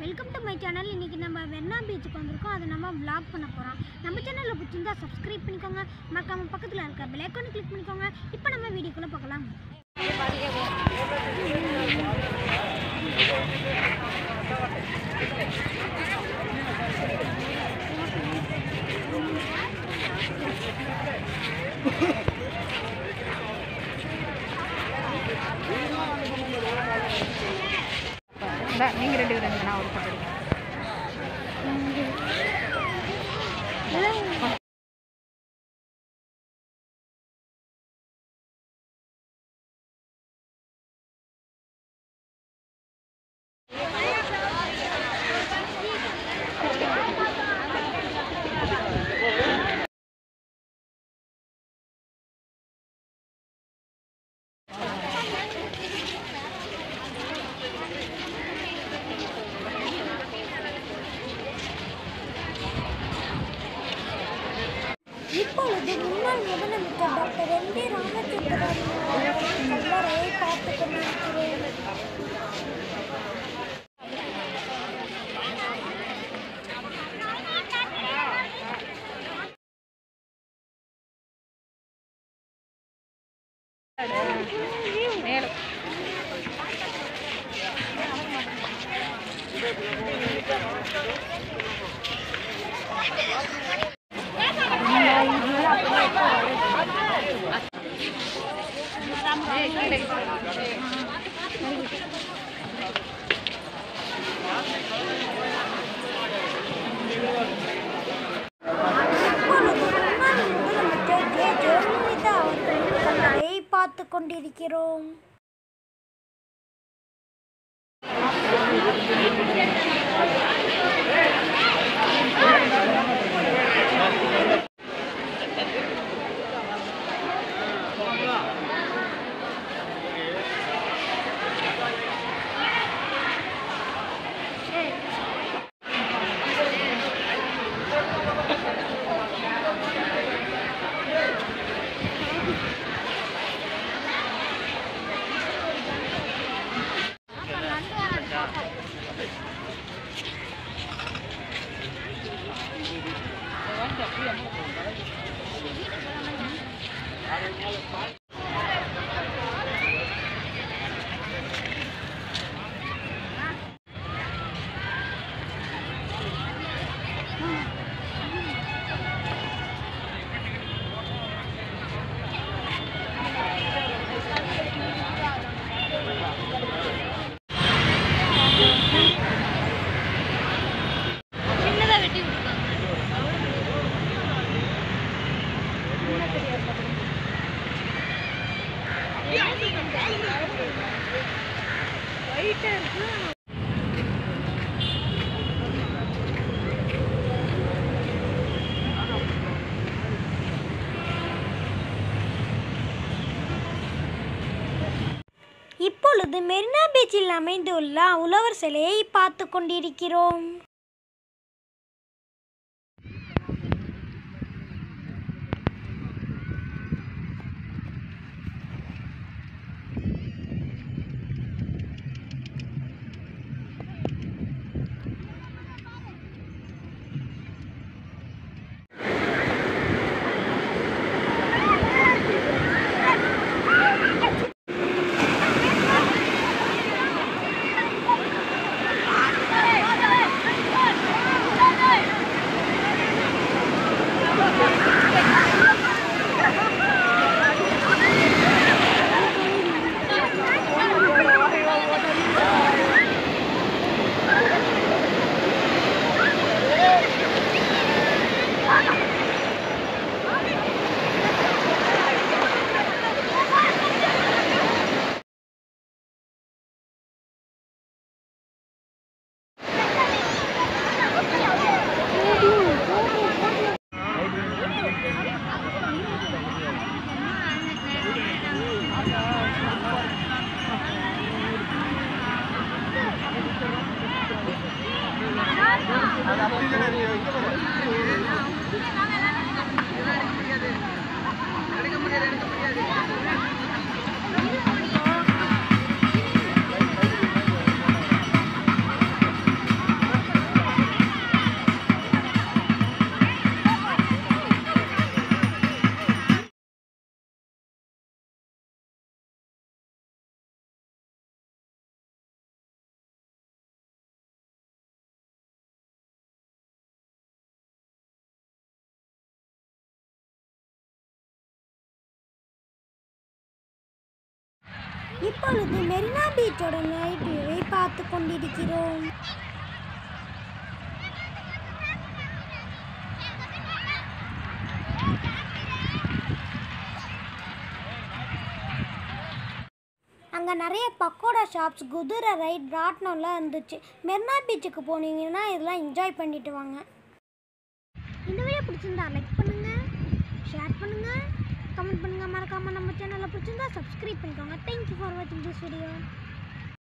welcome to my channel இன்னைக்கு நம்ம வெண்ணா பீச்சுக்கு வந்திருக்கோம் அதை நம்ம vlog பண்ண போகிறோம் நம்ம சேனலில் பிடிச்சிருந்தா சப்ஸ்கிரைப் பண்ணிக்கோங்க மறக்காம பக்கத்தில் இருக்க பெல் ஐக்கானை கிளிக் பண்ணிக்கோங்க இப்போ நம்ம வீடியோக்குள்ளே பார்க்கலாம் நீங்கள் ரெண்டு பேரும் நான் ஒரு பக்கம் இப்பொழுது முன்னாள் முதலமைச்சர் டாக்டர் எம் டி ராமச்சந்திரன் அவர்களின் கல்லறையை பார்த்து கொண்டிருக்கிறேன் மேலே இப்பொழுது முன்னாள் முதலமைச்சர் ஜெ ஜெயலலிதா அவர்களின் கல்லறையை பார்த்து கொண்டிருக்கிறோம் சின்னதாக வெட்டி இப்பொழுது மெரினா பீச்சில் அமைந்துள்ள உழவர் சிலையை பார்த்து கொண்டிருக்கிறோம் இப்பொழுது மெரினா பீச்சோட நைட் வியூவை பார்த்து கொண்டிருக்கிறோம் அங்கே நிறைய பக்கோடா ஷாப்ஸ் குதிரை ரைட் ராட்னம்லாம் இருந்துச்சு மெரினா பீச்சுக்கு போனீங்கன்னா இதெல்லாம் என்ஜாய் பண்ணிட்டு வாங்க இந்த வீடியோ பிடிச்சிருந்தா லைக் பண்ணுங்க ஷேர் பண்ணுங்க கமெண்ட் பண்ணுங்க மறக்காம நம்ம சேனலை பிடிச்சிருந்தா சப்ஸ்கிரைப் பண்ணிக்கோங்க தேங்க்யூ ஃபார் வாட்சிங் திஸ் வீடியோ